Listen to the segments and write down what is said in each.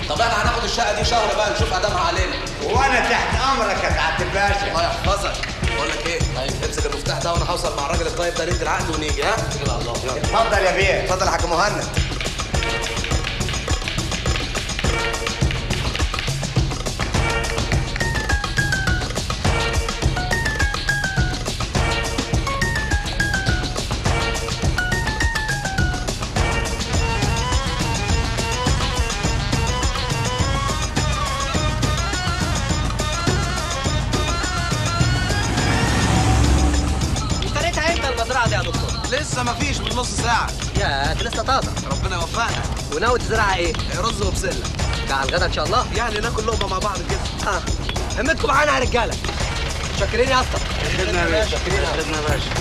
طب احنا هناخد الشقه دي شهر بقى نشوف ادامها علينا وانا تحت امرك يا سعاده الباشا الله يحفظك بقول لك ايه امسك المفتاح ده وانا هوصل مع الراجل الطيب ده نمضي العقد ونيجي ها اتكل على الله يلا. اتفضل يا بيه اتفضل يا حاج مهند اشتريتها امتى المزرعه دي يا دكتور؟ لسه ما فيش من نص ساعه يا دي لسه طازه ربنا يوفقنا وناوي تزرعها ايه؟ رز وبسله ده على الغدا ان شاء الله؟ يعني ناكل لقمه مع بعض كده اه همتكم معانا يا رجاله شاكرين يا اسطى خدنا يا باشا خدنا يا باشا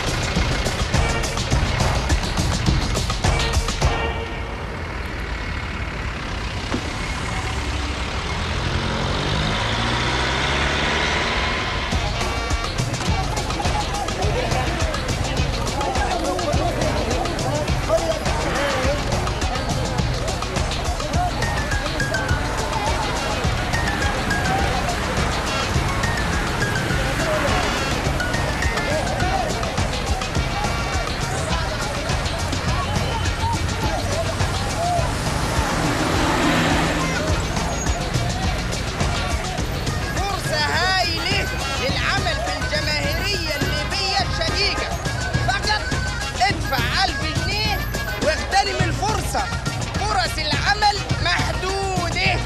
فرصة هايلة للعمل في الجماهيرية الليبية الشقيقة فقط ادفع ألف جنيه واغتنم الفرصة فرص العمل محدودة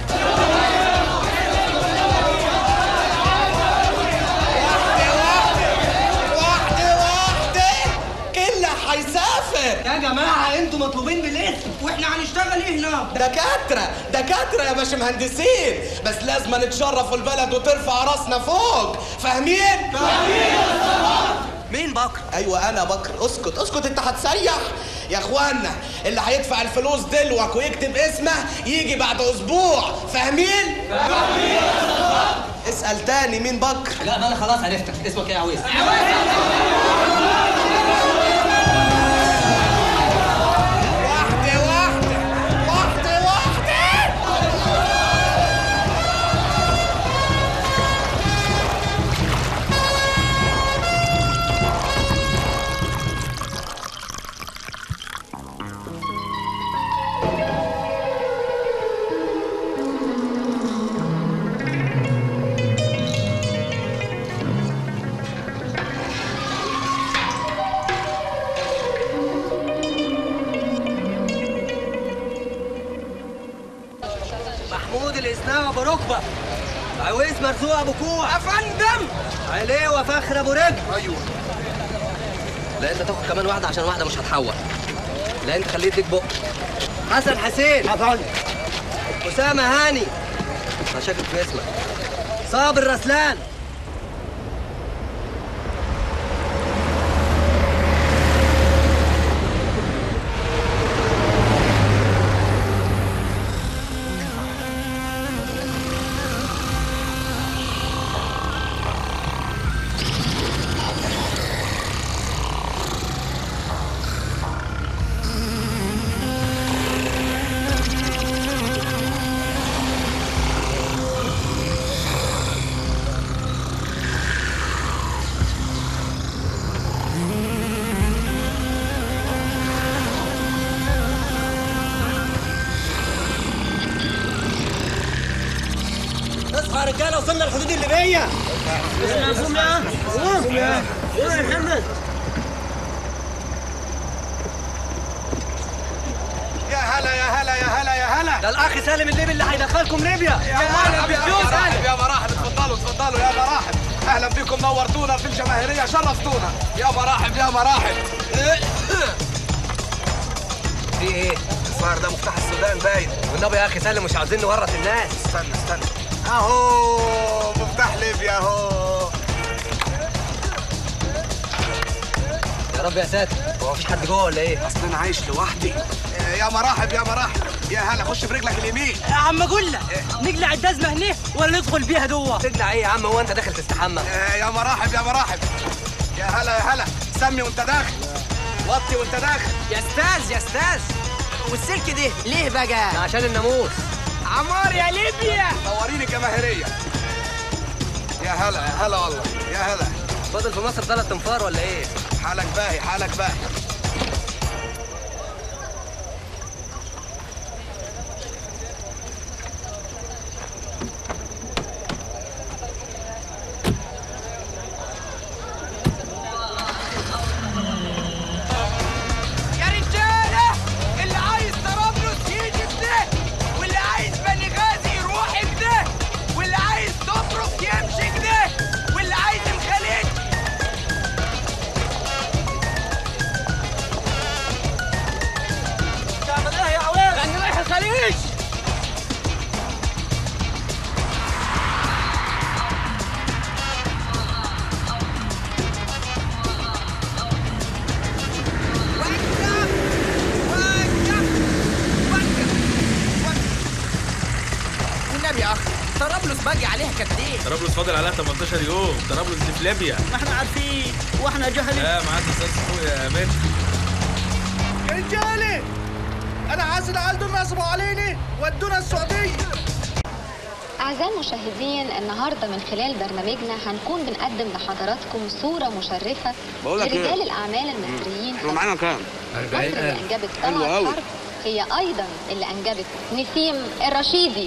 واحده واحده كله هيسافر يا جماعه انتوا مطلوبين بالاسم واحنا هنشتغل ايه هنا؟ دكاترة دكاترة يا باش مهندسين بس لازم نتشرفوا البلد وترفع راسنا فوق فاهمين؟ فاهمين مين بكر؟ ايوه انا بكر اسكت اسكت انت هتسيح يا اخوانا اللي هيدفع الفلوس دلوك ويكتب اسمه يجي بعد اسبوع فاهمين؟ فاهمين اسأل تاني مين بكر؟ لا انا خلاص عرفتك اسمك ايه يا عويس؟ واحدة واحدة واحدة واحدة محمود الاسناوي ابو ركبه عويس مرزوق ابو كوع افندم عليه وفخر ابو رجل ايوه لا انت تاخد كمان واحده عشان واحده مش هتحول لا انت خليه يديك بق حسن حسين افندم اسامه هاني انا شاكك في اسمك صابر رسلان اصحى يا رجاله وصلنا الحدود الليبيه قوم يا قوم يا قوم يا محمد يا هلا يا هلا يا هلا يا هلا ده الاخ سالم الليبي اللي هيدخلكم ليبيا يا مرحب يا مراحب يا مراحب اتفضلوا اتفضلوا يا مراحب اهلا بكم نورتونا في الجماهيريه شرفتونا يا مراحب يا مراحب في ايه؟ الظاهر ده مفتاح السودان باين والنبي يا اخي سالم مش عاوزين نورط الناس استنى استنى اهو مفتاح ليبيا اهو يا رب يا ساتر هو مفيش حد جوه ولا ايه؟ اصل انا عايش لوحدي يا مراحب يا مراحب يا هلا خش برجلك اليمين يا عم اقول لك نقلع الدزمه هنا ولا ندخل بيها جوه تقلع ايه يا عم هو انت داخل تستحمى؟ يا مراحب يا مراحب يا هلا يا هلا سمي وانت داخل وطي وانت داخل يا استاذ يا استاذ والسلك ده ليه ده بقى عشان الناموس عمار يا ليبيا نوريني جماهيريه يا هلا يا هلا والله يا هلا فاضل في مصر ثلاث انفار ولا ايه؟ حالك باهي حالك باهي يا رجاله اللي عايز طرابلس يجي بده واللي عايز بني غازي يروح بده واللي عايز طبرق يمشي كده واللي عايز الخليج تعمل ايه يا عواد؟ انا رايح الخليج وقف وقف وقف والنبي يا اخي طرابلس باقي عليها قد ايه طرابلس فاضل عليها 18 يوم طرابلس دي في ليبيا ما احنا عارفين واحنا جهلين لا معاك استاذ فوق يا مان يا رجالي انا عايز العيال دول نصبوا عليني ودونا السعوديه أعزائي المشاهدين النهاردة من خلال برنامجنا هنكون بنقدم لحضراتكم صورة مشرفة لرجال الأعمال المصريين احنا معانا كام؟ مصر اللي أنجبت طلعت حرب هي أيضا اللي أنجبت نسيم الرشيدي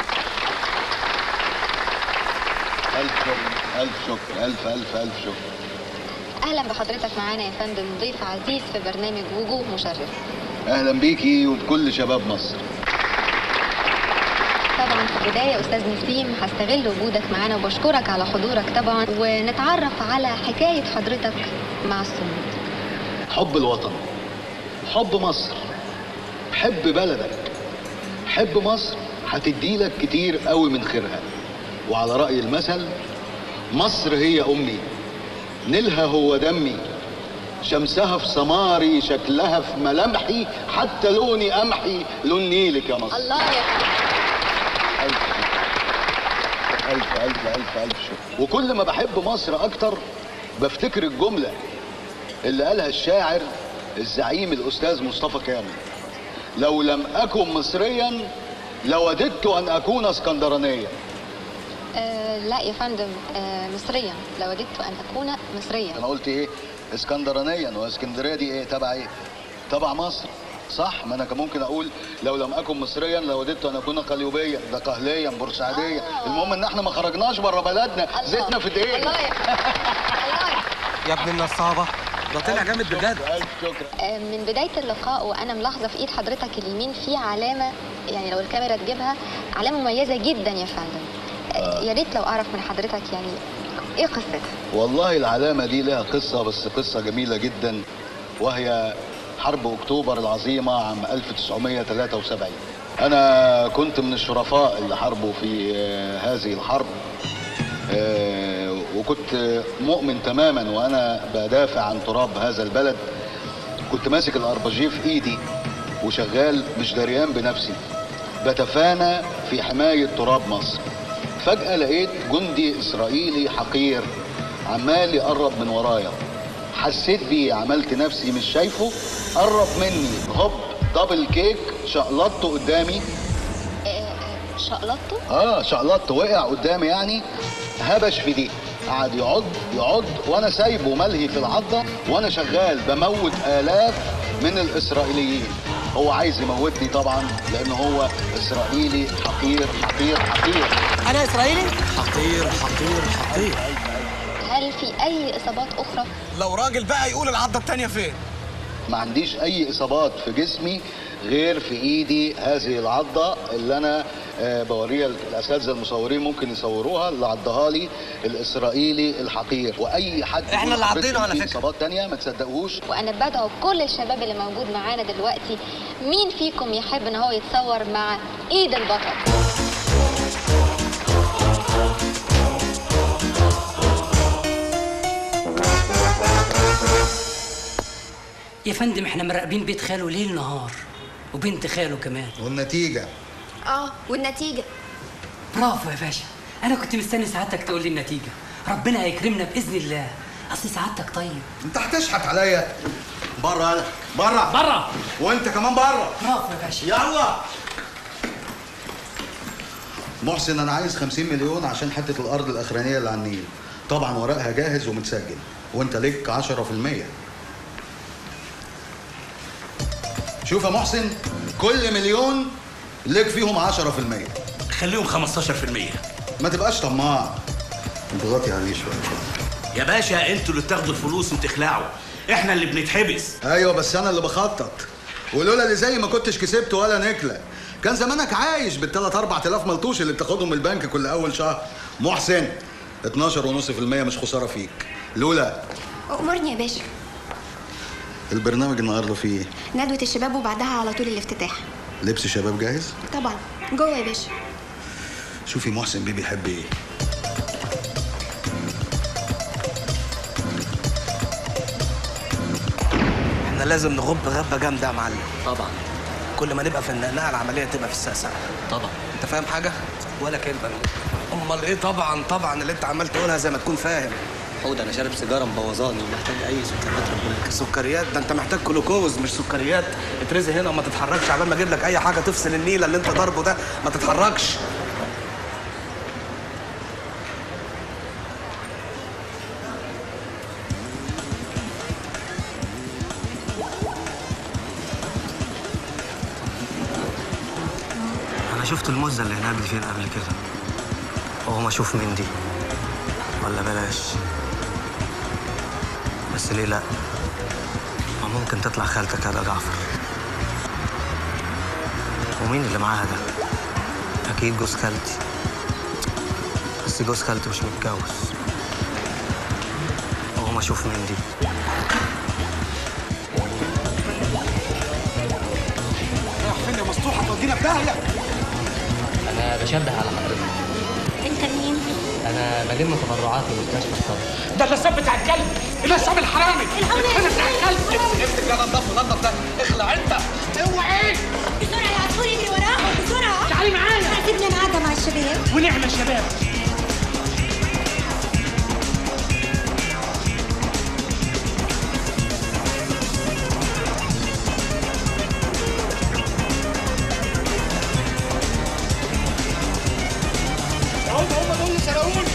ألف شكر ألف شكر ألف ألف ألف شكر أهلا بحضرتك معانا يا فندم ضيف عزيز في برنامج وجوه مشرفة أهلا بيكي وبكل شباب مصر طبعا في البداية أستاذ نسيم هستغل وجودك معانا وبشكرك على حضورك طبعا ونتعرف على حكاية حضرتك مع الصمود حب الوطن حب مصر حب بلدك حب مصر هتديلك كتير قوي من خيرها وعلى رأي المثل مصر هي أمي نيلها هو دمي شمسها في سماري شكلها في ملامحي حتى لوني قمحي لون نيلك يا مصر الله يا ألف ألف ألف ألف ألف شكر وكل ما بحب مصر أكتر بفتكر الجملة اللي قالها الشاعر الزعيم الأستاذ مصطفى كامل لو لم أكن مصريا لوددت أن أكون اسكندرانيا آه لا يا فندم آه مصريا لوددت ان اكون مصريا أنا قلت إيه اسكندرانيا واسكندرية دي إيه تبع إيه تبع مصر صح ما انا كان ممكن اقول لو لم اكن مصريا لوددت ان اكون قليوبيا ده قهليا بورسعيديا آه. المهم ان احنا ما خرجناش بره بلدنا الله. زيتنا في دقيقه الله يا الله يا يا ابن النصابة ده طلع جامد بجد ألف شكر آه، من بداية اللقاء وأنا ملاحظة في إيد حضرتك اليمين في علامة يعني لو الكاميرا تجيبها علامة مميزة جدا يا فندم آه، يا ريت لو أعرف من حضرتك يعني إيه قصتها؟ والله العلامة دي لها قصة بس قصة جميلة جدا وهي حرب أكتوبر العظيمة عام 1973 أنا كنت من الشرفاء اللي حاربوا في آه، هذه الحرب آه، وكنت مؤمن تماما وأنا بدافع عن تراب هذا البلد كنت ماسك الأربجيه في إيدي وشغال مش دريان بنفسي بتفانى في حماية تراب مصر فجأة لقيت جندي إسرائيلي حقير عمال يقرب من ورايا حسيت بيه عملت نفسي مش شايفه قرب مني هوب دبل كيك شقلطته قدامي آه، آه، شقلطته؟ اه شقلطت وقع قدامي يعني هبش في دي قعد يعض يعض وانا سايبه ملهي في العضه وانا شغال بموت الاف من الاسرائيليين هو عايز يموتني طبعا لان هو اسرائيلي حقير حقير حقير انا اسرائيلي هل في أي إصابات أخرى؟ لو راجل بقى يقول العضه التانيه فين ما عنديش اي اصابات في جسمي غير في ايدي هذه العضه اللي انا آه، بوريها الاساتذه المصورين ممكن يصوروها اللي عضها لي الاسرائيلي الحقير واي حد إحنا يقول اللي حضرتك عضينه على في فكرة. اصابات تانية ما تصدقوش وأنا بدعو كل الشباب اللي موجود معانا دلوقتي مين فيكم يحب إن هو يتصور مع إيد البطل؟ يا فندم احنا مراقبين بيت خاله ليل نهار وبنت خاله كمان والنتيجة اه والنتيجة برافو يا باشا انا كنت مستني سعادتك تقول لي النتيجه ربنا هيكرمنا باذن الله اصل سعادتك طيب انت هتشحت عليا بره انا بره بره وانت كمان بره برافو يا باشا يلا محسن انا عايز 50 مليون عشان حته الارض الاخرانيه اللي على النيل طبعا ورقها جاهز ومتسجل وانت ليك 10% شوف يا محسن كل مليون ليك فيهم 10% خليهم 15% ما تبقاش طماع اضغطي عليه شويه يا باشا انتوا اللي بتاخدوا الفلوس وتخلعوا احنا اللي بنتحبس ايوه بس انا اللي بخطط ولولا اللي زي ما كنتش كسبت ولا نكله كان زمانك عايش بالثلاث اربع تلاف ملطوش اللي بتاخدهم من البنك كل اول شهر محسن 12.5% مش خساره فيك لولا أمرني يا باشا البرنامج النهارده فيه ايه ندوة الشباب وبعدها على طول الافتتاح لبس شباب جاهز طبعا جوه يا باشا شوفي محسن بيه بيحب ايه احنا لازم نغب غبه جامده يا معلم طبعا كل ما نبقى في النقنقه العمليه تبقى في الساسه طبعا انت فاهم حاجه ولا كلمه من امال ايه طبعا طبعا اللي انت عمال تقولها زي ما تكون فاهم حود انا شارب سيجاره مبوظاني ومحتاج اي سكريات ربنا سكريات ده انت محتاج جلوكوز مش سكريات اترزي هنا وما تتحركش عبال ما اجيب لك اي حاجه تفصل النيله اللي انت ضاربه ده ما تتحركش انا شفت المزه اللي هناك دي فين قبل كده اقوم اشوف مين دي ولا بلاش بس ليه لا ما ممكن تطلع خالتك هذا جعفر ومين اللي معاها ده اكيد جوز خالتي بس جوز خالتي مش متجوز اقوم اشوف مين دي فين يا مسطوحه تودينا في داهيه انا بشبه على حضرتك انت مين؟ انا بلم تبرعات لمستشفى الصدر ده النصاب بتاع الكلب النصاب الحرامي الحقوني بتاع الكلب امسك امسك ده نضف نضف ده اخلع انت اوعى بسرعة يا عصفور يجري وراهم بسرعة تعالي معايا سيبنا نقعدة مع الشباب ونعمل يا شباب هم هم دول اللي سرقوني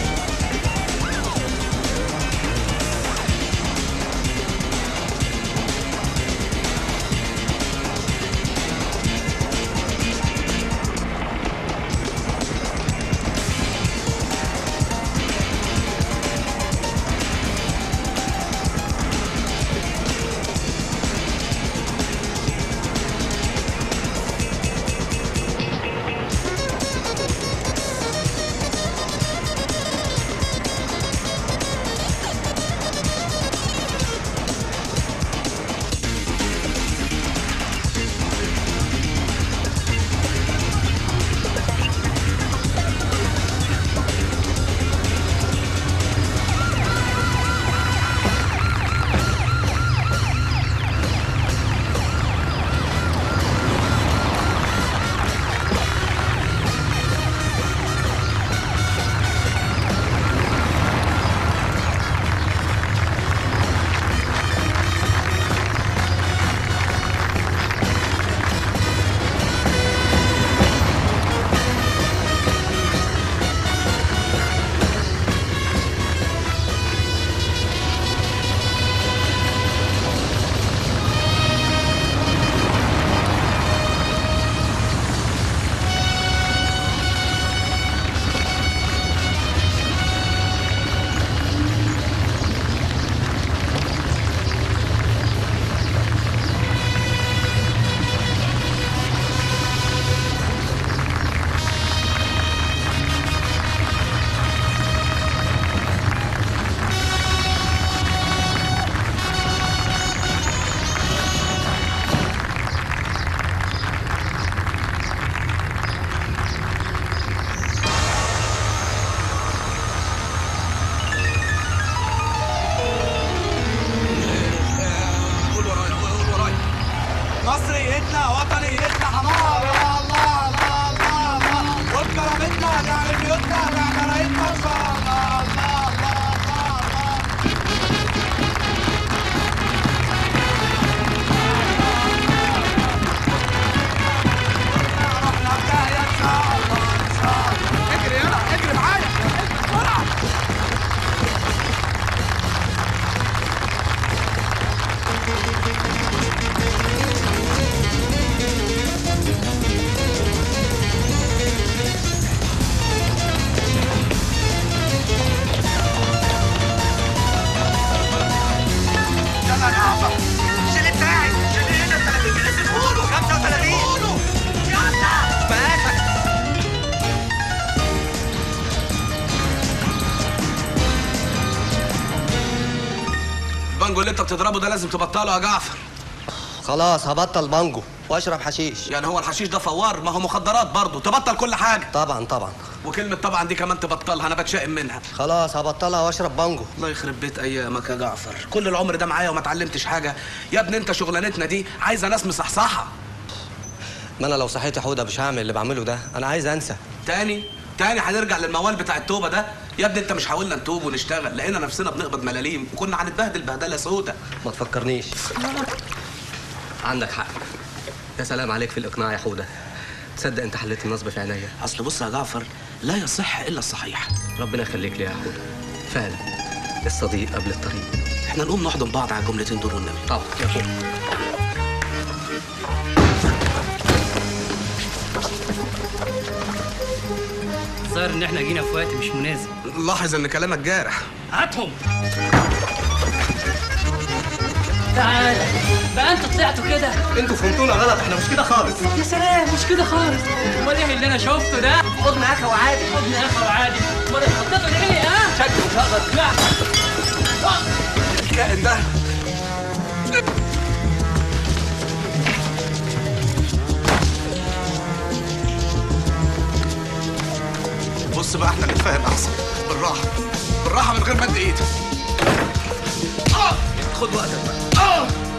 واللي انت بتضربه ده لازم تبطله يا جعفر خلاص هبطل بانجو واشرب حشيش يعني هو الحشيش ده فوار ما هو مخدرات برضه تبطل كل حاجه طبعا طبعا وكلمه طبعا دي كمان تبطلها انا بتشائم منها خلاص هبطلها واشرب بانجو الله يخرب بيت ايامك يا جعفر كل العمر ده معايا وما اتعلمتش حاجه يا ابني انت شغلانتنا دي عايزه ناس مصحصحه ما انا لو صحيت يا حوده مش هعمل اللي بعمله ده انا عايز انسى تاني تاني هنرجع للموال بتاع التوبه ده يا ابني انت مش حاولنا نتوب ونشتغل لقينا نفسنا بنقبض ملاليم وكنا هنتبهدل بهدله سودة ما تفكرنيش عندك حق يا سلام عليك في الاقناع يا حوده تصدق انت حليت النصب في عينيا اصل بص يا جعفر لا يصح الا الصحيح ربنا يخليك لي يا حوده فعلا الصديق قبل الطريق احنا نقوم نحضن بعض على الجملتين دول والنبي طبعا يا حوده الظاهر ان احنا جينا في وقت مش مناسب لاحظ ان كلامك جارح هاتهم تعال بقى انتوا طلعتوا كده انتوا فهمتونا غلط احنا مش كده خالص يا سلام مش كده خالص امال ايه اللي انا شفته ده حضن اخا وعادي حضن اخا وعادي امال اتخطيتوا ليه ها شكله مش هقدر لا الكائن ده بص بقى احنا نتفاهم احسن بالراحه بالراحه من غير مد ايد آه! خد وقتك بقى آه!